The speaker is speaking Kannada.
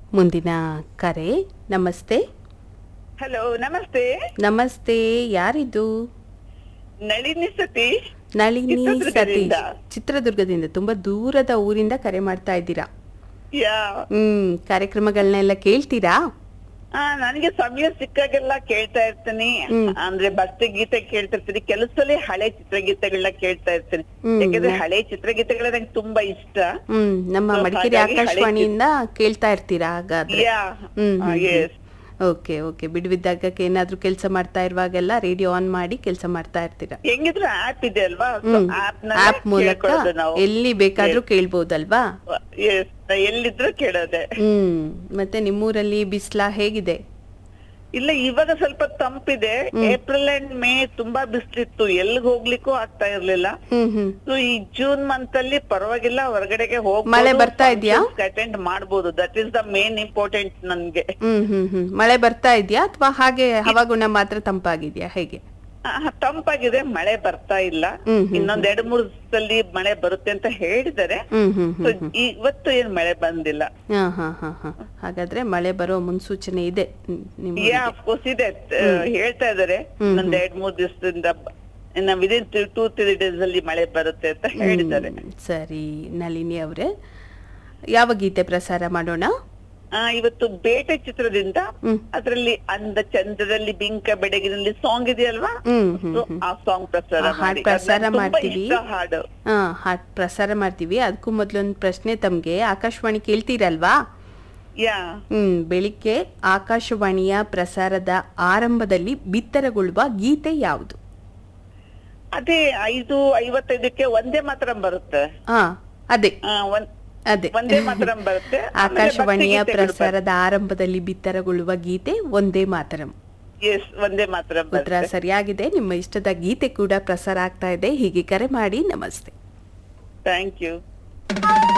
ಮುಂದಿನ ಕರೆ ನಮಸ್ತೆ ಹಲೋ ನಮಸ್ತೆ ನಮಸ್ತೆ ಯಾರಿದು ನಳಿನಿ ಸತೀಶ್ ನಳಿನಿ ಚಿತ್ರದುರ್ಗದಿಂದ. ಸತೀಶ್ ಚಿತ್ರದುರ್ಗದಿಂದ ತುಂಬಾ ದೂರದ ಊರಿಂದ ಕರೆ ಮಾಡ್ತಾ ಇದ್ದೀರಾ ಯಾ ಹ್ಮ್ ಕಾರ್ಯಕ್ರಮಗಳನ್ನೆಲ್ಲ ಕೇಳ್ತೀರಾ ಆ, ನನಗೆ ಸಮಯ ಸಿಕ್ಕಾಗೆಲ್ಲ ಕೇಳ್ತಾ ಇರ್ತೀನಿ ಹ್ಮ್. ಅಂದ್ರೆ ಭಕ್ತಿ ಗೀತೆ ಕೇಳ್ತಾ ಇರ್ತೀನಿ ಕೆಲಸದಲ್ಲಿ ಹಳೆ ಚಿತ್ರಗೀತೆಗಳನ್ನ ಕೇಳ್ತಾ ಇರ್ತೀನಿ ಹ್ಮ್. ಯಾಕಂದ್ರೆ ಹಳೆ ಚಿತ್ರಗೀತೆಗಳ ನಂಗೆ ತುಂಬಾ ಇಷ್ಟ ಹ್ಮ್ ನಮ್ಮ So, ಮಡಿಕೇರಿ ಹಾಗಾಗಿ ಹಳೆ ಆಕಾಶವಾಣಿಯಿಂದ ಕೇಳ್ತಾ ಇರ್ತೀರಾ ಹಾಗಾದ್ರೆ yeah hmm yes okay okay ಬಿಡುವಿದ್ದಾಗ ಏನಾದ್ರೂ ಕೆಲಸ ಮಾಡ್ತಾ ಇರುವಾಗೆಲ್ಲ ರೇಡಿಯೋ ಆನ್ ಮಾಡಿ ಕೆಲಸ ಮಾಡ್ತಾ ಇರ್ತೀರಾ ಹೆಂಗಿದ್ರು ಆಪ್ ಇದೆ ಅಲ್ವಾ ಹ್ಮ್ ಆಪ್ ಆಪ್ ಮೂಲಕ ನಾವು ಎಲ್ಲಿ ಬೇಕಾದ್ರೂ ಕೇಳ್ಬೋದಲ್ವಾ ಎಸ್ ಎಲ್ಲಿದ್ರು ಕೇಳೋದೆ ಹ್ಮ್ ಮತ್ತೆ ನಿಮ್ಮೂರಲ್ಲಿ ಬಿಸ್ಲಾ ಹೇಗಿದೆ ಇಲ್ಲ ಇವಾಗ ಸ್ವಲ್ಪ ತಂಪಿದೆ ಏಪ್ರಿಲ್ ಅಂಡ್ ಮೇ ತುಂಬಾ ಬಿಸ್ಲಿತ್ತು ಎಲ್ಲಿಗ್ ಹೋಗ್ಲಿಕ್ಕೂ ಆಗ್ತಾ ಇರ್ಲಿಲ್ಲ ಹ್ಮ್ ಹ್ಮ್ ಸೊ ಈ ಜೂನ್ ಮಂತ್ ಅಲ್ಲಿ ಪರವಾಗಿಲ್ಲ ಹೊರಗಡೆಗೆ ಹೋಗಿ ಮಳೆ ಬರ್ತಾ ಇದ್ಯಾ? ಅಟೆಂಡ್ ಮಾಡಬಹುದು that is the main important ನನ್ಗೆ ಹ್ಮ್ ಹ್ಮ್ ಹ್ಮ್ ಮಳೆ ಬರ್ತಾ ಇದೆಯಾ ಅಥವಾ ಹಾಗೆ ಹವಾಗುಣ ಮಾತ್ರ ತಂಪಾಗಿದ್ಯಾ ಹೇಗೆ ಆ, ತಂಪಾಗಿದೆ ಮಳೆ ಬರ್ತಾ ಇಲ್ಲ ಹ್ಮ್, ಹ್ಮ್, ಇನ್ನೊಂದ್ ಎರಡು ಮೂರು ದಿವಸದಲ್ಲಿ ಮಳೆ ಬರುತ್ತೆ ಅಂತ ಹೇಳಿದ್ದಾರೆ ಹ್ಮ್ ಹ್ಮ್ ಸೊ ಹ್ಮ್ ಇವತ್ತು ಏನ್ ಮಳೆ ಬಂದಿಲ್ಲ ಹಾ ಹಾ ಹಾ ಹಾ ಹಾಗಾದ್ರೆ ಮಳೆ ಬರೋ ಮುನ್ಸೂಚನೆ ಇದೆ ಹ್ಮ್, ನಿಮ್ಮ ಯಾ ಅಫ್ಕೋರ್ಸ್ ಇದೆ ಆ, ಹೇಳ್ತಾ ಇದಾರೆ ಇನ್ನೊಂದ್ ಎರಡ್ ಮೂರ್ ದಿವಸದಿಂದ ಇನ್ನ ವಿದಿನ್ ಟೂ ತ್ರೀ ಡೇಸ್ ಅಲ್ಲಿ ಮಳೆ ಬರುತ್ತೆ ಅಂತ ಹೇಳಿದ್ದಾರೆ ಹ್ಮ್, ಸರಿ ನಳಿನಿ ಅವರೇ ಯಾವ ಗೀತೆ ಪ್ರಸಾರ ಮಾಡೋಣ ಆ, ಇವತ್ತು ಬೇಟೆ ಚಿತ್ರದಿಂದ ಹ್ಮ್. ಅದರಲ್ಲಿ ಅಂದ ಚಂದ್ರದಲ್ಲಿ ಬಿಂಕ ಬೆಡಗಿನಲ್ಲಿ ಸಾಂಗ್ ಇದೆಯಲ್ವಾ ಹ್ಮ್ ಹ್ಮ್ So, ಆ ಸಾಂಗ್ ಪ್ರಸಾರ ಆ ಹಾಡ್ ಮಾಡಿ ಪ್ರಸಾರ ಅದ್ ನಂಗ್ ತುಂಬಾ ಮಾಡ್ತೀವಿ. ಇಷ್ಟ ಹಾಡು ಹಾ ಹಾಡ್ ಪ್ರಸಾರ ಮಾಡ್ತೀವಿ ಅದಕ್ಕೂ ಮೊದಲೊಂದು ಪ್ರಶ್ನೆ ತಮ್ಗೆ ಆಕಾಶವಾಣಿ ಕೇಳ್ತೀರಲ್ವಾ ಯಾ ಹ್ಮ್ ಬೆಳಿಗ್ಗೆ ಆಕಾಶವಾಣಿಯ ಪ್ರಸಾರದ ಆರಂಭದಲ್ಲಿ ಬಿತ್ತರಗೊಳ್ಳುವ ಗೀತೆ ಯಾವುದು ಅದೇ ಐದು ಐವತ್ತೈದಕ್ಕೆ ಒಂದೇ ಮಾತ್ರ ಬರುತ್ತೆ ಹಾ ಅದೇ ಆ, ಒಂದ್- ಅದೇ ಒಂದೇ ಮಾತ್ರ ಬರುತ್ತೆ ಆಮೇಲೆ ಆಕಾಶವಾಣಿಯ ಭಕ್ತಿಗೀತೆಗಳು ಪ್ರಸಾರದ ಆರಂಭದಲ್ಲಿ ಬಿತ್ತರಗೊಳ್ಳುವ ಗೀತೆ ಒಂದೇ ಮಾತರಂ ಬರುತ್ತೆ. Yes, ಒಂದೇ ಮಾತ್ರ ಉತ್ತರ ಬರುತ್ತೆ ಸರಿಯಾಗಿದೆ ನಿಮ್ಮ ಇಷ್ಟದ ಗೀತೆ ಕೂಡ ಪ್ರಸಾರ ಆಗ್ತಾ ಇದೆ ಹೀಗೆ ಕರೆ ಮಾಡಿ ನಮಸ್ತೆ ಥ್ಯಾಂಕ್ ಯು